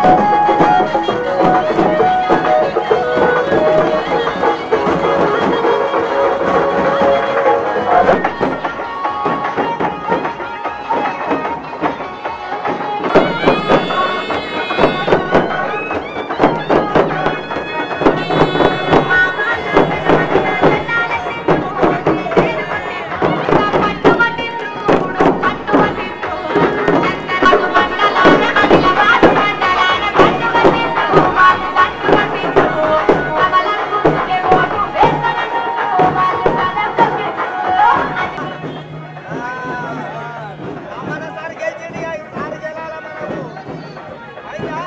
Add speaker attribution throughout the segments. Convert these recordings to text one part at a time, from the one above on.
Speaker 1: మనసారి గెలిచింది ఈసారి గెలాల మనకు అయిందా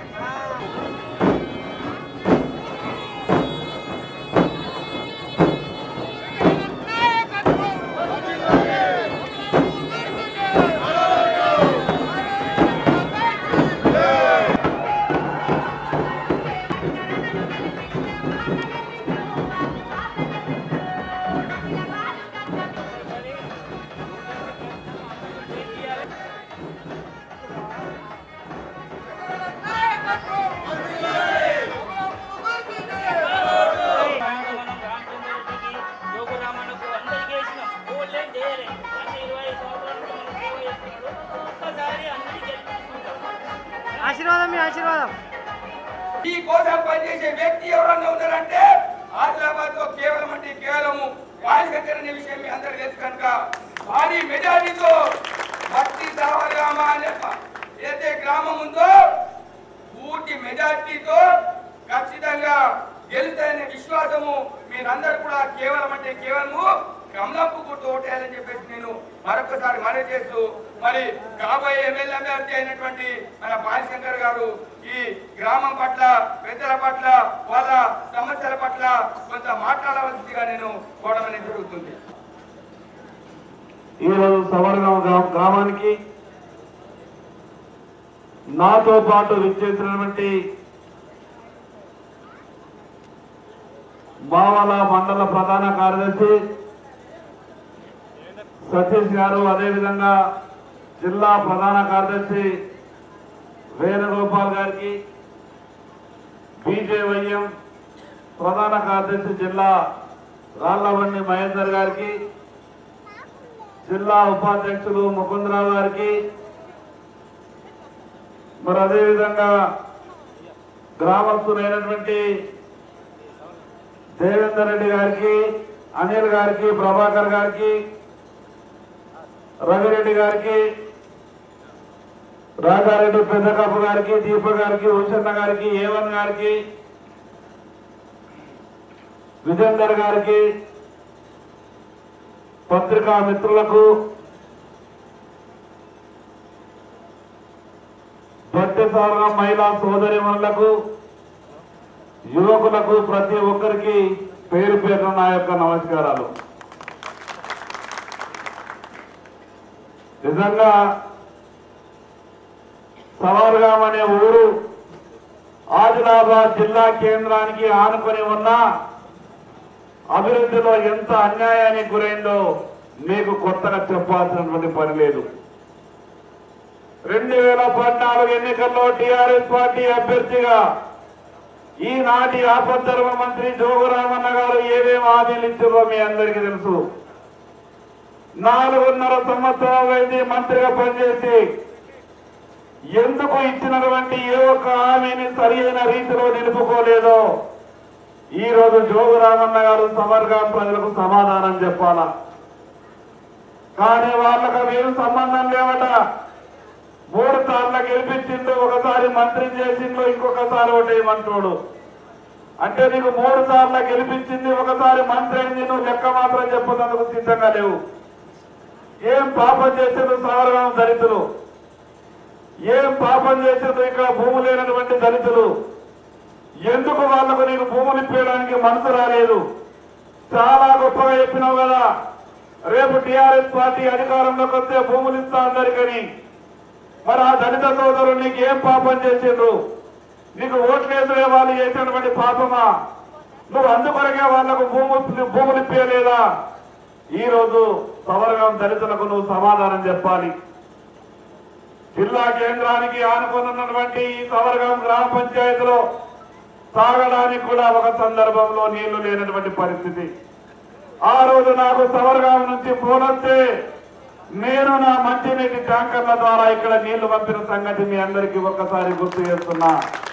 Speaker 2: మనం రామచంద్రరెడ్డికి యోగరామన్నకు అందరికీ వేసినాం ఓళ్ళే చేయలే అంటే ఇరవై ఐదు సంవత్సరాల నుంచి మనం సేవ చేస్తున్నాడు ఒక్కసారి అందరికీ గెలిపించుకుంటాం
Speaker 3: ఆశీర్వాదం మీ ఆశీర్వాదం
Speaker 4: ఈ కోసం పనిచేసే వ్యక్తి ఎవరన్నా ఉన్నారంటే ఆదిలాబాద్ లో కేవలం అంటే కేవలం రాజశేఖర్ అనే విషయం మీ అందరికీ తెలుసు కనుక భారీ మెజారిటీతో భక్తి గ్రామ అనే ప- ఏదైతే గ్రామం ఉందో పూర్తి మెజారిటీతో ఖచ్చితంగా గెలుస్తాయనే విశ్వాసము మీరందరూ కూడా కేవలం అంటే కేవలము కమలపు గుర్తు ఓటేయాలని చెప్పేసి నేను మరొకసారి మనవి చేస్తూ మరి కాబోయే ఎమ్మెల్యే అభ్యర్థి అయినటువంటి మన బాలశంకర్ గారు ఈ గ్రామం పట్ల పెద్దల పట్ల వాళ్ళ సమస్యల పట్ల కొంత మాట్లాడవలసిందిగా నేను కోవడం అనేది జరుగుతుంది
Speaker 5: ఈరోజు సవర్గాం గ్రా- గ్రామానికి నాతో పాటు విచ్చేసినటువంటి మావల మండల ప్రధాన కార్యదర్శి సతీష్ గారు అదేవిధంగా జిల్లా ప్రధాన కార్యదర్శి వేణుగోపాల్ గారికి బీజేవైఎం ప్రధాన కార్యదర్శి జిల్లా రాళ్లబండి మహేందర్ గారికి జిల్లా ఉపాధ్యక్షులు ముకుందరావు గారికి మరి అదేవిధంగా గ్రామస్తులైనటువంటి దేవేందర్ రెడ్డి గారికి అనిల్ గారికి ప్రభాకర్ గారికి రవిరెడ్డి గారికి రాజారెడ్డి పెద్దకప్పు గారికి దీప గారికి హుషన్న గారికి ఏవన్ గారికి విజేందర్ గారికి పత్రికా మిత్రులకు భక్తిసారణ మహిళా సోదరిమణులకు యువకులకు ప్రతి ఒక్కరికి పేరు పేరున నా యొక్క నమస్కారాలు నిజంగా సవార్గాం అనే ఊరు ఆదిలాబాద్ జిల్లా కేంద్రానికి ఆనుకొని ఉన్న అభివృద్ధిలో ఎంత అన్యాయానికి గురైందో మీకు కొత్తగా చెప్పాల్సినటువంటి పని లేదు రెండు వేల పద్నాలుగు ఎన్నికల్లో టిఆర్ఎస్ పార్టీ అభ్యర్థిగా ఈనాటి ఆపద్ధర్మ మంత్రి జోగురామన్న గారు ఏమేమి హామీలు ఇచ్చారో మీ అందరికీ తెలుసు నాలుగున్నర సంవత్సరాలు అయింది మంత్రిగా పనిచేసి ఎందుకు ఇచ్చినటువంటి ఏ ఒక్క హామీని సరి అయిన రీతిలో నిలుపుకోలేదో ఈ రోజు జోగురామన్న గారు సమర్గా ప్రజలకు సమాధానం చెప్పాలా కానీ వాళ్ళకు మీరు సంబంధం లేవట మూడు సార్లు గెలిపించిండు ఒకసారి మంత్రి చేసిండు ఇంకొకసారి ఓటేయమంటాడు అంటే నీకు మూడు సార్లు గెలిపించింది ఒకసారి మంత్రి అయింది నువ్వు లెక్క మాత్రం చెప్పదందుకు సిద్ధంగా లేవు ఏం పాపం చేసేది సాధారణ దళితులు ఏం పాపం చేసేది ఇక్కడ భూమి లేనటువంటి దళితులు ఎందుకు వాళ్లకు నీకు భూములు ఇప్పేయడానికి మనసు రాలేదు చాలా గొప్పగా చెప్పినావు కదా రేపు టిఆర్ఎస్ పార్టీ అధికారంలోకి వస్తే భూములు ఇస్తా అందరికని మరి ఆ దళిత సోదరులు నీకు ఏం పాపం చేసిండ్రు నీకు ఓట్లేసే వాళ్ళు చేసినటువంటి పాపమా నువ్వు అందుకొరకే వాళ్లకు భూములు భూములు ఇప్పలేదా ఈ రోజు సవరగం దళితులకు నువ్వు సమాధానం చెప్పాలి జిల్లా కేంద్రానికి ఆనుకున్నటువంటి ఈ సవరగాం గ్రామ పంచాయతీలో తాగడానికి కూడా ఒక సందర్భంలో నీళ్లు లేనటువంటి పరిస్థితి ఆ రోజు నాకు సవరగాం నుంచి ఫోన్ వస్తే నేను నా మంచినీటి ట్యాంకర్ల ద్వారా ఇక్కడ నీళ్లు పంపిన సంగతి మీ అందరికీ ఒక్కసారి గుర్తు చేస్తున్నా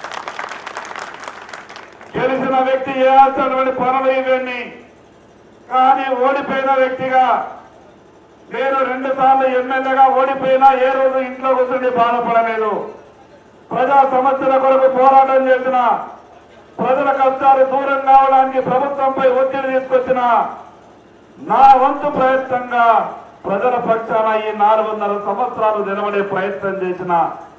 Speaker 5: గెలిచిన వ్యక్తి చేయాల్సినటువంటి పనులు ఇవన్నీ కానీ ఓడిపోయిన వ్యక్తిగా నేను రెండు సార్లు ఎమ్మెల్యేగా ఓడిపోయినా ఏ రోజు ఇంట్లో కూర్చుని బాధపడలేదు ప్రజా సమస్యల కొరకు పోరాటం చేసిన ప్రజల కష్టాలు దూరం కావడానికి ప్రభుత్వంపై ఒత్తిడి తీసుకొచ్చిన నా వంతు ప్రయత్నంగా ప్రజల పక్షాన ఈ నాలుగున్నర సంవత్సరాలు నిలబడే ప్రయత్నం చేసిన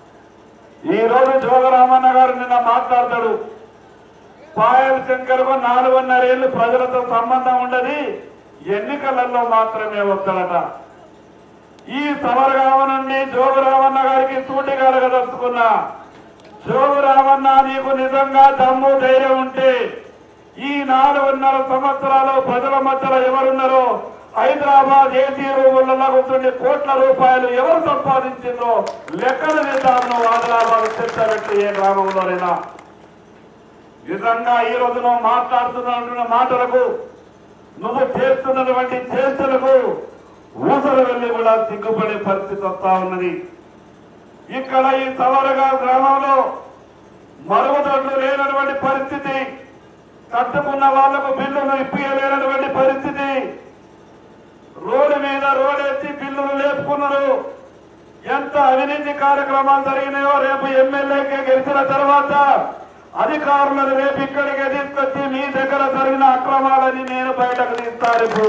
Speaker 5: ఈ రోజు జోగరామన్న గారు నిన్న మాట్లాడతాడు పాయల్ శంకర్కు నాలుగున్నరేళ్లు ప్రజలతో సంబంధం ఉండదు ఎన్నికలలో మాత్రమే వస్తాడట ఈ సమరగామ నుండి జోగురామన్న గారికి సూటిగా అడగదలుచుకున్నా జోగురామన్న నీకు నిజంగా దమ్ము ధైర్యం ఉంటే ఈ నాలుగున్నర సంవత్సరాలు ప్రజల మధ్యలో ఎవరున్నారో హైదరాబాద్ ఏసీ రూములలో కూర్చుని కోట్ల రూపాయలు ఎవరు సంపాదించిందో లెక్కలు నిద్దాము ఆదిలాబాద్ చర్చ పెట్టి ఏ గ్రామంలోనైనా నిజంగా ఈ రోజు నువ్వు మాట్లాడుతున్న మాటలకు నువ్వు చేస్తున్నటువంటి చేష్టలకు ఊసలు వెళ్ళి కూడా సిగ్గుపడే పరిస్థితి వస్తా ఉన్నది ఇక్కడ ఈ సవరగా గ్రామంలో మరుగుదొడ్లు లేనటువంటి పరిస్థితి కట్టుకున్న వాళ్లకు బిల్లులు ఇప్పియలేనటువంటి పరిస్థితి రోడ్డు మీద రోడేసి బిల్లులు లేపుకున్నారు ఎంత అవినీతి కార్యక్రమాలు జరిగినాయో రేపు ఎమ్మెల్యేకి గెలిచిన తర్వాత అధికారులను రేపు ఇక్కడికి తీసుకొచ్చి మీ దగ్గర జరిగిన అక్రమాలని నేను బయటకు తీస్తాను ఇప్పుడు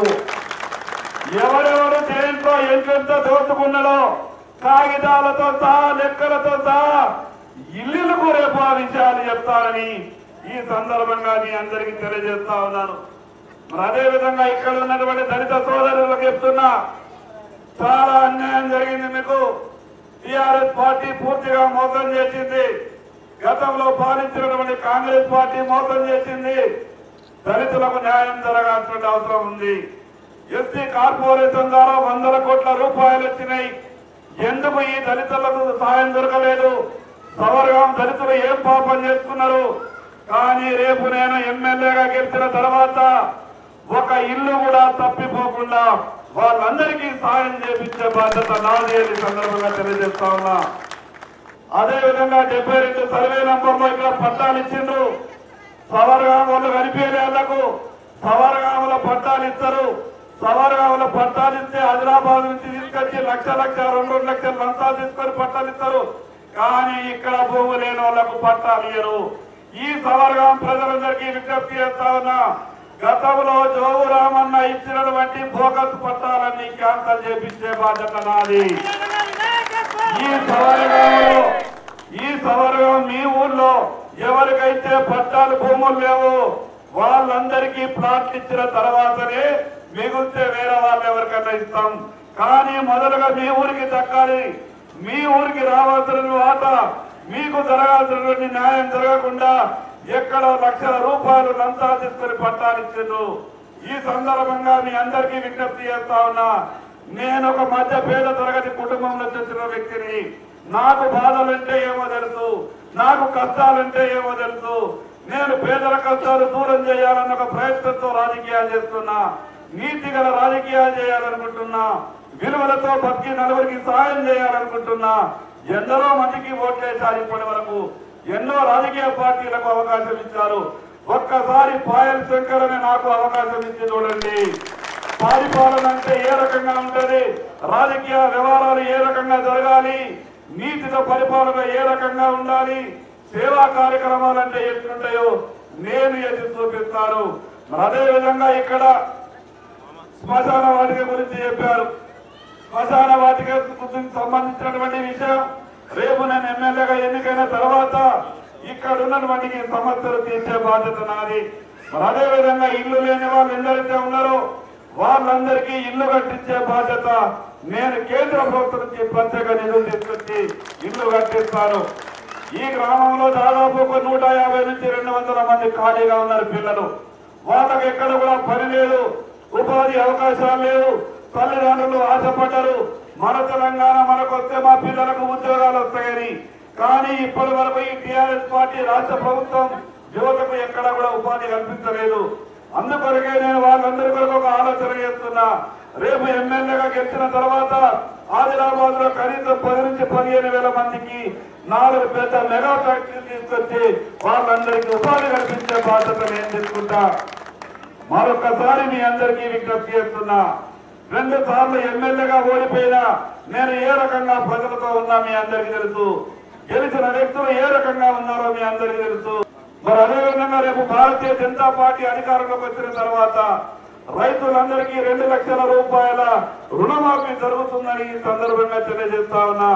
Speaker 5: ఎవరెవరు దేంట్లో ఎంతెంత దోచుకున్నాడో కాగితాలతో సహా లెక్కలతో సహా ఇల్లులకు రేపు ఆ విషయాలు చెప్తారని ఈ సందర్భంగా మీ అందరికీ తెలియజేస్తా ఉన్నాను మరి అదే విధంగా ఇక్కడ ఉన్నటువంటి దళిత సోదరులకు చెప్తున్నా చాలా అన్యాయం జరిగింది మీకు టిఆర్ఎస్ పార్టీ పూర్తిగా మోసం చేసింది గతంలో పాలించినటువంటి కాంగ్రెస్ పార్టీ మోసం చేసింది దళితులకు న్యాయం జరగాల్సిన అవసరం ఉంది ఎస్సీ కార్పొరేషన్ ద్వారా వందల కోట్ల రూపాయలు వచ్చినాయి ఎందుకు ఈ దళితులకు సహాయం దొరకలేదు సవర్గం దళితులు ఏం పాపం చేసుకున్నారు కానీ రేపు నేను ఎమ్మెల్యేగా గెలిచిన తర్వాత ఒక ఇల్లు కూడా తప్పిపోకుండా వాళ్ళందరికీ సహాయం చేపించే బాధ్యత నాది అని సందర్భంగా తెలియజేస్తా ఉన్నా అదే విధంగా డెబ్బై రెండు సర్వే నంబర్లో ఇక్కడ పట్టాలు ఇచ్చిండ్రు సవర్గాం వాళ్ళు కనిపించేళ్లకు సవర్గాముల పట్టాలు ఇస్తారు సవర్గాముల పట్టాలు ఇస్తే హైదరాబాద్ నుంచి తీసుకొచ్చి లక్ష లక్ష రెండు రెండు లక్షల లంచాలు తీసుకొని పట్టాలు ఇస్తారు కానీ ఇక్కడ భూమి లేని వాళ్ళకు పట్టాలు ఇయ్యరు ఈ సవర్గాం ప్రజలందరికీ విజ్ఞప్తి చేస్తా ఉన్నా గతంలో జోగు రామన్న ఇచ్చినటువంటి బోగస్ పట్టాలన్నీ క్యాన్సల్ చేపించే బాధ్యత నాది ఈ సవర్గంలో ఈ సవర్గం మీ ఊర్లో ఎవరికైతే పట్టాలు భూములు లేవు వాళ్ళందరికీ ప్లాట్లు ఇచ్చిన తర్వాతనే మిగిలితే వేరే వాళ్ళు ఎవరికైనా ఇస్తాం కానీ మొదలుగా మీ ఊరికి దక్కాలి మీ ఊరికి రావాల్సిన వాట మీకు జరగాల్సినటువంటి న్యాయం జరగకుండా ఎక్కడో లక్షల రూపాయలు లంచా తీసుకొని పట్టాలు ఇచ్చిండ్రు ఈ సందర్భంగా మీ అందరికీ విజ్ఞప్తి చేస్తా ఉన్నా నేను ఒక మధ్య పేద తరగతి కుటుంబం నుంచి వచ్చిన వ్యక్తిని నాకు బాధలంటే ఏమో తెలుసు నాకు కష్టాలంటే ఏమో తెలుసు నేను పేదల కష్టాలు దూరం చేయాలన్న ఒక ప్రయత్నంతో రాజకీయాలు చేస్తున్నా నీతి గల రాజకీయాలు చేయాలనుకుంటున్నా విలువలతో బతికి నలుగురికి సహాయం చేయాలనుకుంటున్నా ఎందరో మందికి ఓట్లేశారు ఇప్పటి వరకు ఎన్నో రాజకీయ పార్టీలకు అవకాశం ఇచ్చారు ఒక్కసారి పాయల్ శంకర్ అనే నాకు అవకాశం ఇచ్చి చూడండి పరిపాలన అంటే ఏ రకంగా ఉంటది రాజకీయ వ్యవహారాలు ఏ రకంగా జరగాలి నీతితో పరిపాలన ఏ రకంగా ఉండాలి సేవా కార్యక్రమాలు అంటే ఎట్లుంటాయో నేను ఎత్తి చూపిస్తాను మరి అదే విధంగా ఇక్కడ శ్మశాన వాటిక గురించి చెప్పారు శ్మశాన వాటిక గురించి సంబంధించినటువంటి విషయం రేపు నేను ఎమ్మెల్యేగా ఎన్నికైన తర్వాత ఇక్కడ ఉన్నటువంటి ఈ సమస్యలు తీర్చే బాధ్యత నాది మరి అదే విధంగా ఇల్లు లేని వాళ్ళు ఎందరైతే ఉన్నారో వాళ్ళందరికీ ఇల్లు కట్టించే బాధ్యత నేను కేంద్ర ప్రభుత్వం నుంచి ప్రత్యేక నిధులు తీసుకొచ్చి ఇల్లు కట్టిస్తాను ఈ గ్రామంలో దాదాపు ఒక నూట యాభై నుంచి రెండు వందల మంది ఖాళీగా ఉన్నారు పిల్లలు వాళ్ళకి ఎక్కడ కూడా పని లేదు ఉపాధి అవకాశాలు లేవు తల్లిదండ్రులు ఆశపడ్డారు మన తెలంగాణ మనకు వస్తే మా పిల్లలకు ఉద్యోగాలు వస్తాయని కానీ ఇప్పటి వరకు ఈ టిఆర్ఎస్ పార్టీ రాష్ట్ర ప్రభుత్వం యువతకు ఎక్కడా కూడా ఉపాధి కల్పించలేదు అందుకొరకే నేను వాళ్ళందరి కొరకు ఒక ఆలోచన చేస్తున్నా రేపు ఎమ్మెల్యేగా గెలిచిన తర్వాత ఆదిలాబాద్ లో కనీసం పది నుంచి పదిహేను వేల మందికి నాలుగు పెద్ద మెగా ఫ్యాక్టరీలు తీసుకొచ్చి వాళ్ళందరికీ ఉపాధి కల్పించే బాధ్యత నేను తీసుకుంటా మరొకసారి మీ అందరికీ విజ్ఞప్తి చేస్తున్నా రెండు సార్లు ఎమ్మెల్యేగా ఓడిపోయినా నేను ఏ రకంగా ప్రజలతో ఉన్నా మీ అందరికీ తెలుసు గెలిచిన వ్యక్తులు ఏ రకంగా ఉన్నారో మీ అందరికీ తెలుసు మరి అదేవిధంగా రేపు భారతీయ జనతా పార్టీ అధికారంలోకి వచ్చిన తర్వాత రైతులందరికీ రెండు లక్షల రూపాయల రుణమాఫీ జరుగుతుందని ఈ సందర్భంగా తెలియజేస్తా ఉన్నా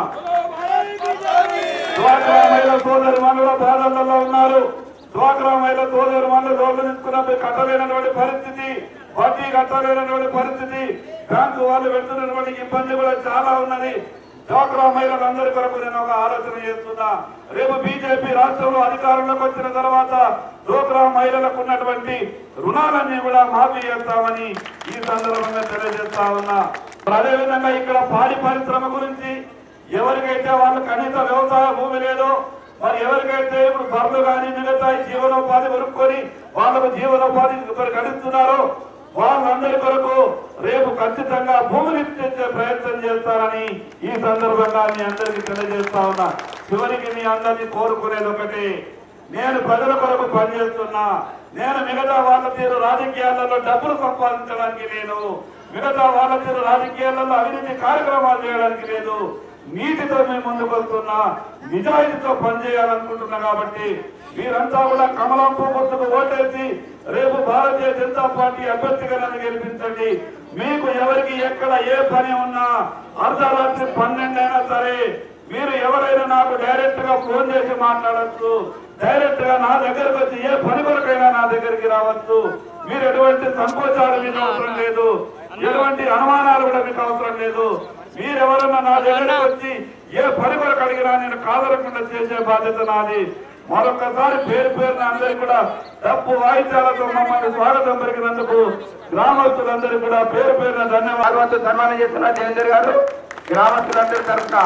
Speaker 5: డ్వాక్రా మహిళ సోదరి మనుల బాధలలో ఉన్నారు డ్వాక్రా మహిళ సోదరి మనులు లోన్లు తీసుకున్నప్పుడు కట్టలేనటువంటి పరిస్థితి వడ్డీ కట్టలేనటువంటి పరిస్థితి బ్యాంకు వాళ్ళు పెడుతున్నటువంటి ఇబ్బంది కూడా చాలా ఉన్నది డ్వాక్రా మహిళలందరి కొరకు నేను ఒక ఆలోచన చేస్తున్నా రేపు బీజేపీ రాష్ట్రంలో అధికారంలోకి వచ్చిన తర్వాత డ్వాక్రా మహిళలకు ఉన్నటువంటి రుణాలన్నీ కూడా మాఫీ చేస్తామని ఈ సందర్భంగా తెలియజేస్తా ఉన్నా మరి అదేవిధంగా ఇక్కడ పాడి పరిశ్రమ గురించి ఎవరికైతే వాళ్ళు కనీస వ్యవసాయ భూమి లేదో మరి ఎవరికైతే ఇప్పుడు బర్రెలు కానీ మిగతా ఈ జీవనోపాధి కొనుక్కొని వాళ్ళకు జీవనోపాధి ఒకరు గడిస్తున్నారో వాళ్ళందరి కొరకు రేపు ఖచ్చితంగా భూమిని తెచ్చే ప్రయత్నం చేస్తారని ఈ సందర్భంగా మీ అందరికీ తెలియజేస్తా ఉన్నా చివరికి మీ అందరినీ కోరుకునేది ఒకటి నేను ప్రజల కొరకు పనిచేస్తున్నా నేను మిగతా వాళ్ళ తీరు రాజకీయాలలో డబ్బులు సంపాదించడానికి లేదు మిగతా వాళ్ళ తీరు రాజకీయాలలో అవినీతి కార్యక్రమాలు చేయడానికి లేదు నీతితో మేము ముందుకు వస్తున్నా నిజాయితీతో పనిచేయాలనుకుంటున్నా కాబట్టి మీరంతా కూడా కమలం గుర్తుకు ఓటేసి రేపు భారతీయ జనతా పార్టీ అభ్యర్థిగా నన్ను గెలిపించండి మీకు ఎవరికి ఎక్కడ ఏ పని ఉన్నా అర్ధరాత్రి పన్నెండు అయినా సరే మీరు ఎవరైనా నాకు డైరెక్ట్ గా ఫోన్ చేసి మాట్లాడచ్చు డైరెక్ట్ గా నా దగ్గరకు వచ్చి ఏ పని కొరకైనా నా దగ్గరికి రావచ్చు మీరు ఎటువంటి సంకోచాలు మీకు అవసరం లేదు ఎటువంటి అనుమానాలు కూడా మీకు అవసరం లేదు మీరెవరన్నా నా దగ్గరకు వచ్చి ఏ పని కొరకు అడిగినా నేను కాదరకుండా చేసే బాధ్యత నాది మరొకసారి పేరు పేరున అందరికీ కూడా డబ్బు వాయిద్యాలతో మమ్మల్ని స్వాగతం పలికినందుకు గ్రామస్తులందరికీ కూడా పేరు పేరున ధన్యవాదాలు
Speaker 4: భగవంతు సన్మానం చేస్తున్న దేవేందర్ గారు గ్రామస్తులందరి తరఫున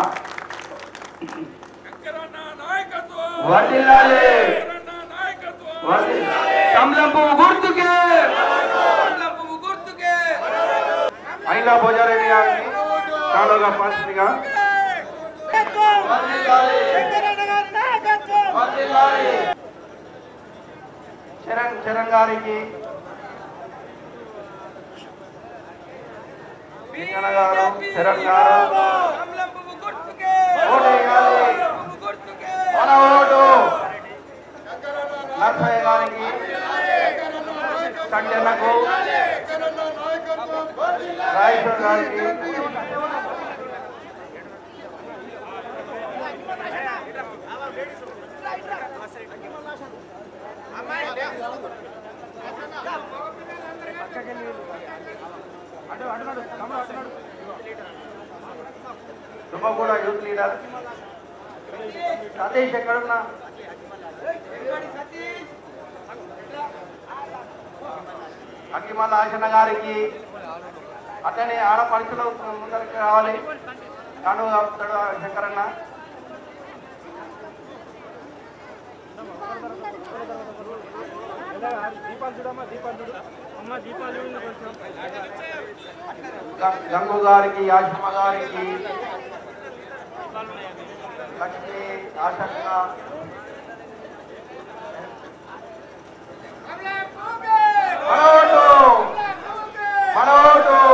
Speaker 4: వర్ధిల్లాలి వర్ధిల్లాలి. కమలం పువ్వు గుర్తుకే కమలం పువ్వు గుర్తుకే
Speaker 5: అయినా భోజారెడ్డి గారిని కాలుగా పాస్టిగా
Speaker 4: వర్ధిల్లాలి. శరణ్ శరణ్ గారికి వెంకన్న గారు శరణ్ గారు ఓటు వేయాలి. మన ఓటు నరసయ్య గారికి సంజనకు రాయేశ్వర్ గారికి తుమ్మగూడ యూత్ లీడర్ సతీష్ ఎక్కడున్నా అక్కిమల్ల ఆశన్న గారికి అట్లనే ఆడపడుచులు ముందరికి రావాలి కను ఆపుతాడు శంకరన్న గ- గంగు గారికి ఆశమ్మ గారికి లక్ష్మి ఆశక్క మనోటు మనోటు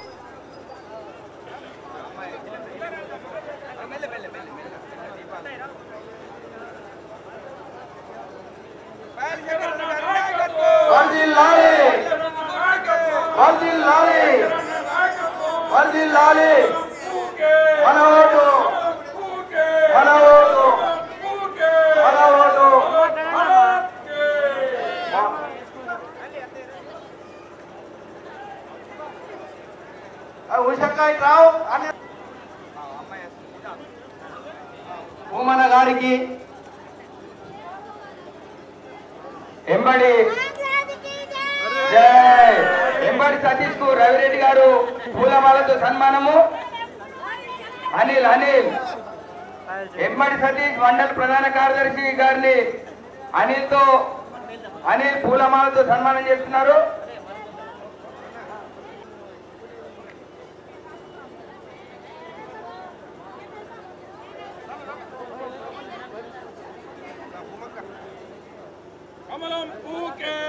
Speaker 4: వర్ధిల్లాలి వర్ధిల్లాలి వర్ధిల్లాలి మన ఓటు మన ఓటు మన ఓటు ఉషక్కాయ రావు అని భూమన గారికి ఎంబడి జై ఎంబడి సతీష్ కు రవిరెడ్డి గారు పూలమాలతో సన్మానము అనిల్ అనిల్ ఎమ్మడి సతీష్ మండల్ ప్రధాన కార్యదర్శి గారిని అనిల్ తో అనిల్ పూలమాలతో సన్మానం చేస్తున్నారు
Speaker 5: కమలం పూకే